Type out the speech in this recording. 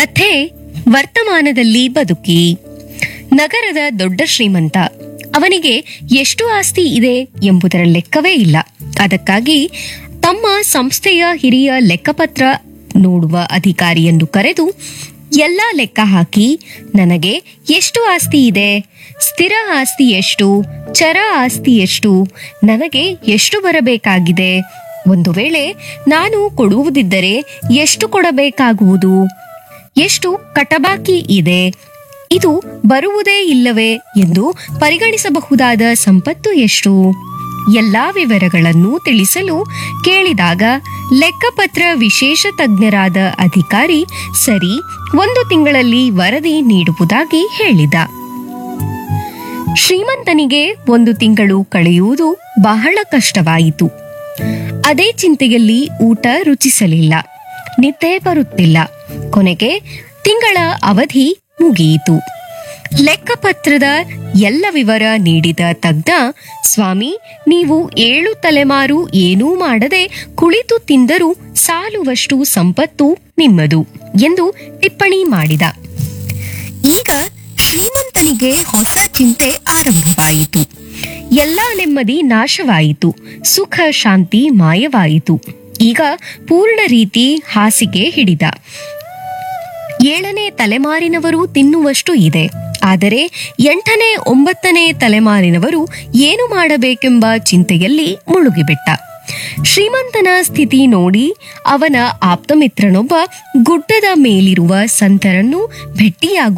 ಕಥೆ ವರ್ತಮಾನದಲ್ಲಿ ಬದುಕಿ ನಗರದ ದೊಡ್ಡ ಶ್ರೀಮಂತ ಅವನಿಗೆ ಎಷ್ಟು ಆಸ್ತಿ ಇದೆ ಎಂಬುದರ ಲೆಕ್ಕವೇ ಇಲ್ಲ ಅದಕ್ಕಾಗಿ ತಮ್ಮ ಸಂಸ್ಥೆಯ ಹಿರಿಯ ಲೆಕ್ಕಪತ್ರ ನೋಡುವ ಅಧಿಕಾರಿಯನ್ನು ಕರೆದು ಎಲ್ಲ ಲೆಕ್ಕ ಹಾಕಿ ನನಗೆ ಎಷ್ಟು ಆಸ್ತಿ ಇದೆ ಸ್ಥಿರ ಆಸ್ತಿ ಎಷ್ಟು ಚರ ಆಸ್ತಿ ಎಷ್ಟು ನನಗೆ ಎಷ್ಟು ಬರಬೇಕಾಗಿದೆ ಒಂದು ವೇಳೆ ನಾನು ಕೊಡುವುದಿದ್ದರೆ ಎಷ್ಟು ಕೊಡಬೇಕಾಗುವುದು ಎಷ್ಟು ಕಟಬಾಕಿ ಇದೆ ಇದು ಬರುವುದೇ ಇಲ್ಲವೇ ಎಂದು ಪರಿಗಣಿಸಬಹುದಾದ ಸಂಪತ್ತು ಎಷ್ಟು ಎಲ್ಲಾ ವಿವರಗಳನ್ನು ತಿಳಿಸಲು ಕೇಳಿದಾಗ ಲೆಕ್ಕಪತ್ರ ವಿಶೇಷ ತಜ್ಞರಾದ ಅಧಿಕಾರಿ ಸರಿ ಒಂದು ತಿಂಗಳಲ್ಲಿ ವರದಿ ನೀಡುವುದಾಗಿ ಹೇಳಿದ ಶ್ರೀಮಂತನಿಗೆ ಒಂದು ತಿಂಗಳು ಕಳೆಯುವುದು ಬಹಳ ಕಷ್ಟವಾಯಿತು ಅದೇ ಚಿಂತೆಯಲ್ಲಿ ಊಟ ರುಚಿಸಲಿಲ್ಲ ನಿದ್ದೆ ಬರುತ್ತಿಲ್ಲ ಕೊನೆಗೆ ತಿಂಗಳ ಅವಧಿ ಮುಗಿಯಿತು ಲೆಕ್ಕಪತ್ರದ ಎಲ್ಲ ವಿವರ ನೀಡಿದ ತಜ್ಞ ಸ್ವಾಮಿ ನೀವು ಏಳು ತಲೆಮಾರು ಏನೂ ಮಾಡದೆ ಕುಳಿತು ತಿಂದರೂ ಸಾಲುವಷ್ಟು ಸಂಪತ್ತು ನಿಮ್ಮದು ಎಂದು ಟಿಪ್ಪಣಿ ಮಾಡಿದ ಈಗ ಶ್ರೀಮಂತನಿಗೆ ಹೊಸ ಚಿಂತೆ ಆರಂಭವಾಯಿತು ಎಲ್ಲಾ ನೆಮ್ಮದಿ ನಾಶವಾಯಿತು ಸುಖ ಶಾಂತಿ ಮಾಯವಾಯಿತು ಈಗ ಪೂರ್ಣ ರೀತಿ ಹಾಸಿಗೆ ಹಿಡಿದ ಏಳನೇ ತಲೆಮಾರಿನವರು ತಿನ್ನುವಷ್ಟು ಇದೆ ಆದರೆ ಎಂಟನೇ ಒಂಬತ್ತನೇ ತಲೆಮಾರಿನವರು ಏನು ಮಾಡಬೇಕೆಂಬ ಚಿಂತೆಯಲ್ಲಿ ಮುಳುಗಿಬಿಟ್ಟ ಶ್ರೀಮಂತನ ಸ್ಥಿತಿ ನೋಡಿ ಅವನ ಆಪ್ತಮಿತ್ರನೊಬ್ಬ ಗುಡ್ಡದ ಮೇಲಿರುವ ಸಂತರನ್ನು ಭೆಟ್ಟಿಯಾಗುವ